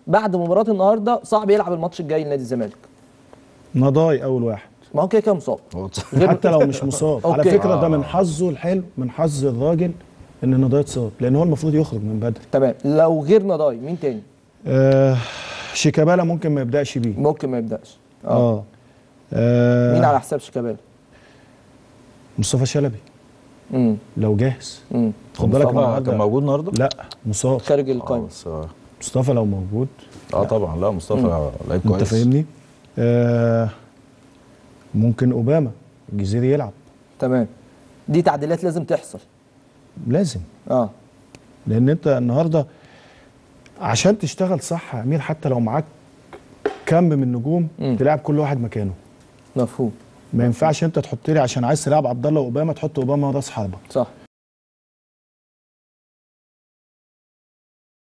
بعد مباراه النهارده صعب يلعب الماتش الجاي لنادي الزمالك نضاي اول واحد ما هو كده كده مصاب هو غير- حتى لو مش مصاب على أوكي. فكره ده من حظه الحلو من حظ الراجل ان نضاي اتصاب لان هو المفروض يخرج من بدري تمام لو غير نضاي مين تاني آه شيكابالا ممكن ما يبداش بيه ممكن ما يبداش اه اه, آه مين على حساب شيكابالا مصطفى شلبي امم لو جاهز امم خد بالك مصطفى النهارده كان موجود النهارده؟ لا مصاب خارج اه القائمه بس آه. مصطفى لو موجود اه طبعا لا مصطفى لعيب كويس انت فاهمني آه ممكن اوباما الجزيري يلعب تمام دي تعديلات لازم تحصل لازم اه لان انت النهارده عشان تشتغل صح يا امير حتى لو معاك كم من نجوم مم. تلعب كل واحد مكانه مفهوم ما ينفعش انت تحط لي عشان عايز تلعب عبد الله واوباما تحط اوباما راس حربه صح